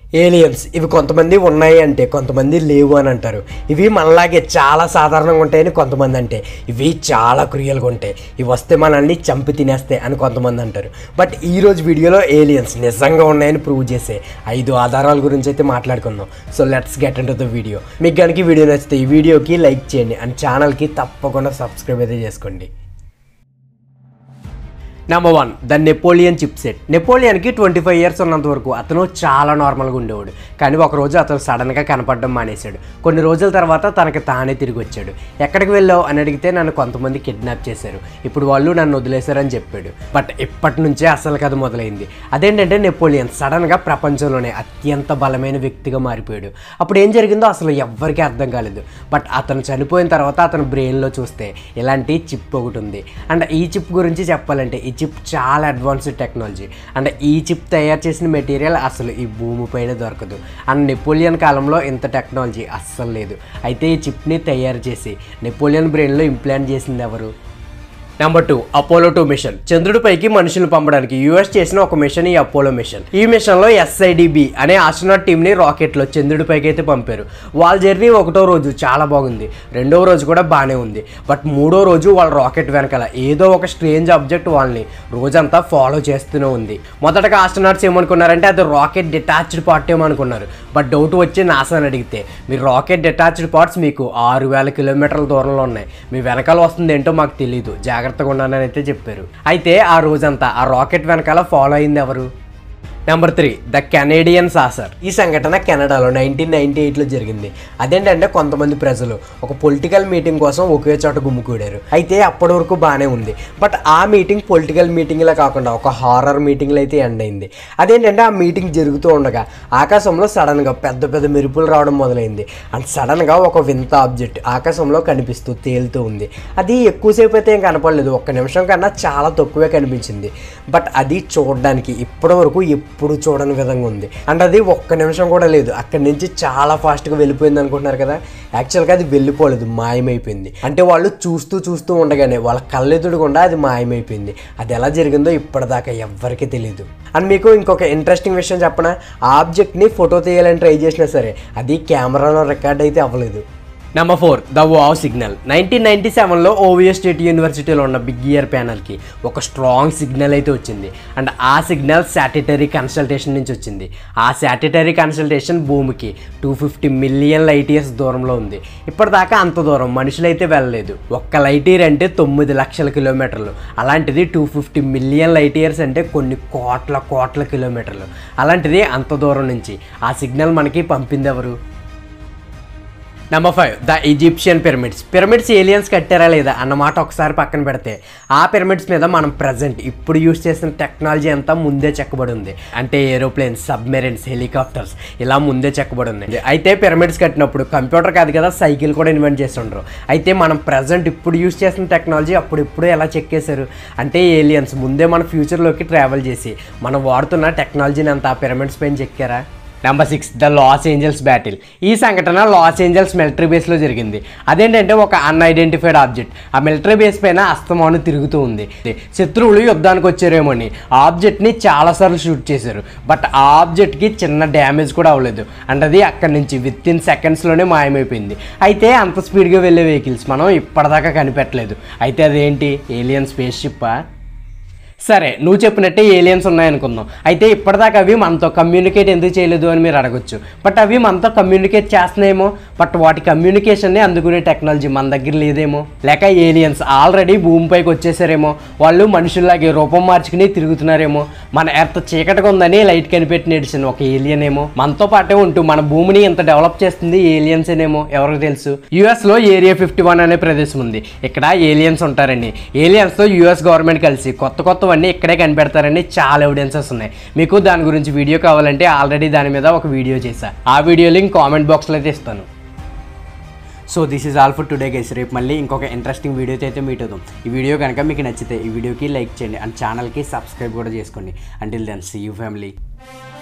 aliens ఇవి కొంతమంది ఉన్నాయి అంటే కొంతమంది లేవు అని అంటారు ఇవి మనలాగే చాలా సాధారణంగా ఉంటాయని కొంతమంది అంటే ఇవి చాలా క్రియలుగా ఉంటాయి ఇవి వస్తే మనల్ని చంపి తినేస్తాయి అని కొంతమంది అంటారు బట్ ఈ రోజు వీడియోలో ఏలియన్స్ నిజంగా ఉన్నాయని ప్రూవ్ చేసే ఐదు ఆధారాల గురించి అయితే మాట్లాడుకుందాం so let's get into the video మీకు కనుక ఈ వీడియో నచ్చితే ఈ వీడియోకి లైక్ చేయండి అండ్ ఛానల్కి తప్పకుండా సబ్స్క్రైబ్ అయితే చేసుకోండి number one the Napoleon chip set నెపోలియన్కి ట్వంటీ ఫైవ్ ఇయర్స్ ఉన్నంత వరకు అతను చాలా నార్మల్గా ఉండేవాడు కానీ ఒక రోజు అతను సడన్గా కనపడడం మానేశాడు కొన్ని రోజుల తర్వాత తనకి తానే తిరిగి వచ్చాడు ఎక్కడికి వెళ్ళావు అని అడిగితే నన్ను కొంతమంది కిడ్నాప్ చేశారు ఇప్పుడు వాళ్ళు నన్ను వదిలేశారని చెప్పాడు బట్ ఇప్పటి నుంచే అసలు కథ మొదలైంది అదేంటంటే నెపోలియన్ సడన్గా ప్రపంచంలోనే అత్యంత బలమైన వ్యక్తిగా మారిపోయాడు అప్పుడు ఏం జరిగిందో అసలు ఎవ్వరికీ అర్థం కాలేదు బట్ అతను చనిపోయిన తర్వాత అతను బ్రెయిన్లో చూస్తే ఇలాంటి చిప్ ఒకటి ఉంది అండ్ ఈ చిప్ గురించి చెప్పాలంటే ఈ చిప్ చాలా అడ్వాన్స్డ్ టెక్నాలజీ అండ్ ఈ చిప్ తయారు చేసిన మెటీరియల్ అసలు ఈ భూమిపైన దొరకదు అండ్ నెపోలియన్ కాలంలో ఇంత టెక్నాలజీ అస్సలు లేదు అయితే ఈ చిప్ని తయారు చేసి నెపోలియన్ బ్రెయిన్లో ఇంప్లాంట్ చేసింది ఎవరు number two Apollo two mission చంద్రుడిపైకి మనుషులు పంపడానికి యుఎస్ చేసిన ఒక మిషన్ ఈ అపోలో మిషన్ ఈ మిషన్ లో ఎస్ఐడిబి అనే ఆస్ట్రోనాట్ టీమ్ ని రాకెట్ లో చంద్రుడిపైకి అయితే పంపారు వాళ్ళ జర్నీ ఒకటో రోజు చాలా బాగుంది రెండవ రోజు కూడా బాగానే ఉంది బట్ మూడో రోజు వాళ్ళ రాకెట్ వెనకాల ఏదో ఒక స్ట్రేంజ్ ఆబ్జెక్ట్ వాళ్ళని రోజంతా ఫాలో చేస్తూనే ఉంది మొదటగా ఆస్ట్రోనాట్స్ ఏమనుకున్నారంటే అది రాకెట్ డిటాచ్డ్ పార్ట్ ఏమనుకున్నారు బట్ డౌట్ వచ్చి నాసాని అడిగితే మీ రాకెట్ డిటాచ్డ్ పార్ట్స్ మీకు ఆరు వేల కిలోమీటర్ల దూరంలో ఉన్నాయి మీ వెనకాల వస్తుంది ఏంటో మాకు తెలియదు జాగ్రత్తగా ఉండాలని అయితే చెప్పారు అయితే ఆ రోజంతా ఆ రాకెట్ వెనకాల ఫాలో అయింది ఎవరు number three the Canadian saucer ఈ సంఘటన కెనడాలో నైన్టీన్ నైన్టీ ఎయిట్లో జరిగింది అదేంటంటే కొంతమంది ప్రజలు ఒక పొలిటికల్ మీటింగ్ కోసం ఒకే చోట గుమ్ముకూడారు అయితే అప్పటి వరకు బాగానే ఉంది బట్ ఆ మీటింగ్ పొలిటికల్ మీటింగ్లా కాకుండా ఒక హారర్ మీటింగ్లో అయితే ఎండ్ అయింది అదేంటంటే ఆ మీటింగ్ జరుగుతూ ఉండగా ఆకాశంలో సడన్గా పెద్ద పెద్ద మెరుపులు రావడం మొదలైంది అండ్ సడన్గా ఒక వింత ఆబ్జెక్ట్ ఆకాశంలో కనిపిస్తూ తేలుతూ ఉంది అది ఎక్కువసేపు అయితే ఏం కనపడలేదు ఒక్క నిమిషం కన్నా చాలా తక్కువే కనిపించింది బట్ అది చూడడానికి ఇప్పటి వరకు ఎప్పుడు చూడని విధంగా ఉంది అండ్ అది ఒక్క నిమిషం కూడా లేదు అక్కడి నుంచి చాలా ఫాస్ట్గా వెళ్ళిపోయింది అనుకుంటున్నారు కదా యాక్చువల్గా అది వెళ్ళిపోలేదు మాయమైపోయింది అంటే వాళ్ళు చూస్తూ చూస్తూ ఉండగానే వాళ్ళ కళ్ళెదుడుకుండా అది మాయమైపోయింది అది ఎలా జరిగిందో ఇప్పటిదాకా ఎవ్వరికీ తెలియదు అండ్ మీకు ఇంకొక ఇంట్రెస్టింగ్ విషయం చెప్పనా ఆ ఆబ్జెక్ట్ని ఫోటో తీయాలని ట్రై చేసినా సరే అది కెమెరాలో రికార్డ్ అయితే అవ్వలేదు number four the wow signal nineteen ninety సెవెన్లో ఓవియో స్టేట్ యూనివర్సిటీలో ఉన్న బిగ్ ఇయర్ ప్యానల్కి ఒక స్ట్రాంగ్ సిగ్నల్ అయితే వచ్చింది అండ్ ఆ సిగ్నల్ శాటిటరీ కన్సల్టేషన్ నుంచి వచ్చింది ఆ శాటిటరీ కన్సల్టేషన్ భూమికి two fifty million light years దూరంలో ఉంది ఇప్పటిదాకా అంత దూరం మనుషులు అయితే వెళ్ళలేదు ఒక్క లైట్ ఇయర్ అంటే తొమ్మిది లక్షల కిలోమీటర్లు అలాంటిది two fifty million light years అంటే కొన్ని కోట్ల కోట్ల కిలోమీటర్లు అలాంటిది అంత దూరం నుంచి ఆ సిగ్నల్ మనకి పంపింది ఎవరు number five the Egyptian pyramids pyramids aliens కట్టారా లేదా అన్నమాట ఒకసారి పక్కన పెడితే ఆ పిరమిడ్స్ మీద మనం ప్రజెంట్ ఇప్పుడు యూస్ చేసిన టెక్నాలజీ అంతా ముందే చెక్కబడి ఉంది అంటే ఏరోప్లేన్స్ సబ్మెరైన్స్ హెలికాప్టర్స్ ఇలా ముందే చెక్కబడి ఉంది అయితే పిరమిడ్స్ కట్టినప్పుడు కంప్యూటర్ కాదు కదా సైకిల్ కూడా ఇన్వెంట్ చేస్తుండ్రు అయితే మనం ప్రజెంట్ ఇప్పుడు యూస్ చేసిన టెక్నాలజీ అప్పుడు ఇప్పుడు ఎలా చెక్కేశారు అంటే ఏలియన్స్ ముందే మన ఫ్యూచర్లోకి ట్రావెల్ చేసి మనం వాడుతున్న టెక్నాలజీని అంతా ఆ పిరమిడ్స్ పైన చెక్కారా number six the Los Angeles battle ఈ సంఘటన లాస్ ఏంజల్స్ మిలిటరీ బేస్లో జరిగింది అదేంటంటే ఒక అన్ఐడెంటిఫైడ్ ఆబ్జెక్ట్ ఆ మిలిటరీ బేస్ పైన అస్తమాను తిరుగుతూ ఉంది శత్రువులు యుద్ధానికి వచ్చారేమో అని ఆ ఆబ్జెక్ట్ని చాలాసార్లు షూట్ చేశారు బట్ ఆ ఆబ్జెక్ట్కి చిన్న డ్యామేజ్ కూడా అవ్వలేదు అండ్ అది అక్కడి నుంచి విత్ ఇన్ సెకండ్స్లోనే మాయమైపోయింది అయితే అంత స్పీడ్గా వెళ్ళే వెహికల్స్ మనం ఇప్పటిదాకా కనిపెట్టలేదు అయితే అదేంటి ఏలియన్ స్పేస్ షిప్పా సరే నువ్వు చెప్పినట్టే ఏలియన్స్ ఉన్నాయనుకుందాం అయితే ఇప్పటిదాకా అవి మనతో కమ్యూనికేట్ ఎందుకు చేయలేదు అని మీరు అడగొచ్చు బట్ అవి మనతో కమ్యూనికేట్ చేస్తున్నాయేమో బట్ వాటి కమ్యూనికేషన్ని అందుకునే టెక్నాలజీ మన దగ్గర లేదేమో లేక ఏలియన్స్ ఆల్రెడీ భూమిపైకి వచ్చేసారేమో వాళ్ళు మనుషుల్లాగే రూపం మార్చుకుని తిరుగుతున్నారేమో మన ఎర్త్ చీకటిగా ఉందని లైట్ కనిపెట్టి నడిచిన ఒక ఏలియన్ ఏమో మనతో పాటే ఉంటూ మన భూమిని ఇంత డెవలప్ చేస్తుంది ఏలియన్స్ ఏమో ఎవరికి తెలుసు యుఎస్ లో ఏరియా ఫిఫ్టీ వన్ అనే ప్రదేశం ఉంది ఇక్కడ ఏలియన్స్ ఉంటారండి ఏలియన్స్ తో యుఎస్ గవర్నమెంట్ కలిసి కొత్త కొత్తవన్నీ ఇక్కడే కనిపెడతారని చాలా ఎవిడెన్సెస్ ఉన్నాయి మీకు దాని గురించి వీడియో కావాలంటే ఆల్రెడీ దాని మీద ఒక వీడియో చేశా ఆ వీడియో లింక్ కామెంట్ బాక్స్లో అయితే ఇస్తాను so this is all for today guys రేపు మళ్ళీ ఇంకొక ఇంట్రెస్టింగ్ వీడియోతో అయితే మీట్ అవుతాం ఈ వీడియో కనుక మీకు నచ్చితే ఈ వీడియోకి లైక్ చేయండి అండ్ ఛానల్కి సబ్స్క్రైబ్ కూడా చేసుకోండి until then see you family